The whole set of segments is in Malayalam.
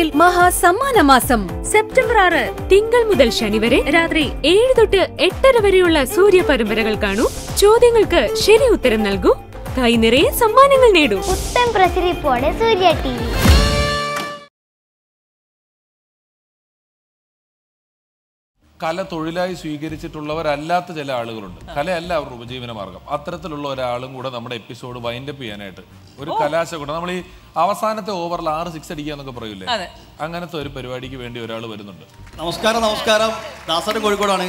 സീരിയൽ മഹാ സമ്മാന മാസം സെപ്റ്റംബർ ആറ് തിങ്കൾ മുതൽ ശനി വരെ രാത്രി ഏഴ് തൊട്ട് എട്ടര വരെയുള്ള സൂര്യ പരമ്പരകൾ കാണൂ ചോദ്യങ്ങൾക്ക് ശരി ഉത്തരം നൽകൂ കൈ നിറയെ സമ്മാനങ്ങൾ നേടൂ പുത്തൻ പ്രസരിപ്പോടെ സൂര്യ ടി വി കല തൊഴിലായി സ്വീകരിച്ചിട്ടുള്ളവരല്ലാത്ത ചില ആളുകളുണ്ട് കലയല്ല അവരുടെ ഉപജീവന മാർഗം അത്തരത്തിലുള്ള ഒരാളും കൂടെ നമ്മുടെ എപ്പിസോഡ് വൈൻഡപ്പ് ചെയ്യാനായിട്ട് ഒരു കലാശ കൂടെ നമ്മൾ ഈ അവസാനത്തെ ഓവറിൽ ആറ് സിക്സ് അടിക്കുക എന്നൊക്കെ പറയൂലേ അങ്ങനത്തെ ഒരു പരിപാടിക്ക് വേണ്ടി ഒരാൾ വരുന്നുണ്ട് നമസ്കാരം നമസ്കാരം ദാസൻ കോഴിക്കോടാണ്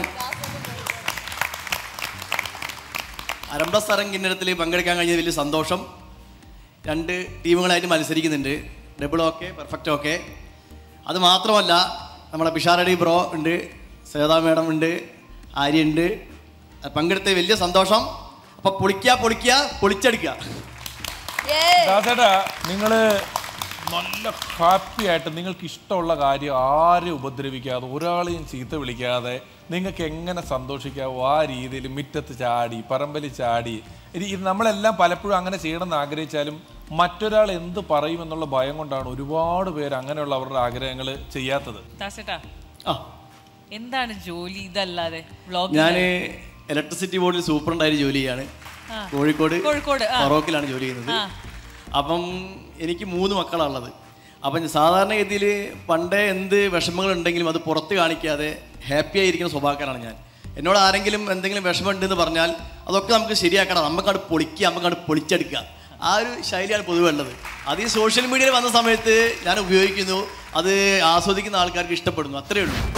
അരംബ്ലസ് തരം കിന്നരത്തിൽ പങ്കെടുക്കാൻ കഴിഞ്ഞത് വലിയ സന്തോഷം രണ്ട് ടീമുകളായിട്ട് മത്സരിക്കുന്നുണ്ട് ഡബിൾ ഓക്കെ പെർഫെക്റ്റ് ഓക്കെ അത് മാത്രമല്ല നമ്മുടെ പിഷാരടി ബ്രോ ഉണ്ട് സേതാ മേഡം ഉണ്ട് ആര്യ ഉണ്ട് പങ്കെടുത്ത വലിയ സന്തോഷം അപ്പൊ പൊളിക്കുക പൊളിക്കുക പൊളിച്ചെടുക്കുക ദാസേട്ടാ നിങ്ങള് നല്ല ഹാപ്പി ആയിട്ട് നിങ്ങൾക്ക് ഇഷ്ടമുള്ള കാര്യം ആരെയും ഉപദ്രവിക്കാതെ ഒരാളെയും ചീത്ത വിളിക്കാതെ നിങ്ങൾക്ക് എങ്ങനെ സന്തോഷിക്കാവോ ആ രീതിയിൽ മുറ്റത്ത് ചാടി പറമ്പലി ചാടി ഇത് ഇത് നമ്മളെല്ലാം പലപ്പോഴും അങ്ങനെ ചെയ്യണമെന്ന് ആഗ്രഹിച്ചാലും മറ്റൊരാൾ എന്ത് പറയുമെന്നുള്ള ഭയം കൊണ്ടാണ് ഒരുപാട് പേര് അങ്ങനെയുള്ള അവരുടെ ആഗ്രഹങ്ങൾ ചെയ്യാത്തത് ദാസേട്ടാ ആ എന്താണ് ജോലി ഇതല്ലാതെ വ്ളോഗ് ഞാൻ ഇലക്ട്രിസിറ്റി ബോർഡിൽ സൂപ്രണ്ടായിട്ട് ജോലി ചെയ്യാണ് കോഴിക്കോട് കോഴിക്കോട്, ആ. ഫറോക്കിലാണ് ജോലി ചെയ്യുന്നത് ആ. അപ്പം എനിക്ക് മൂന്ന് മക്കളാണുള്ളത് അപ്പം സാധാരണഗതിയിൽ പണ്ടേ എന്ത് വിഷമങ്ങൾ ഉണ്ടെങ്കിലും അത് പുറത്ത് കാണിക്കാതെ ഹാപ്പി ആയിരിക്കുന്ന സ്വഭാവക്കാരാണ് ഞാൻ എന്നോട് ആരെങ്കിലും എന്തെങ്കിലും വിഷമം ഉണ്ടെന്ന് പറഞ്ഞാൽ അതൊക്കെ നമുക്ക് ശരിയാക്കണം നമുക്കത് പൊളിക്കുക നമുക്കത് പൊളിച്ചെടുക്കുക ആ ഒരു ശൈലിയാണ് പൊതുവെ ഉള്ളത് അത് ഈ സോഷ്യൽ മീഡിയയിൽ വന്ന സമയത്ത് ഞാൻ ഉപയോഗിക്കുന്നു അത് ആസ്വദിക്കുന്ന ആൾക്കാർക്ക് ഇഷ്ടപ്പെടുന്നു അത്രയേ ഉള്ളൂ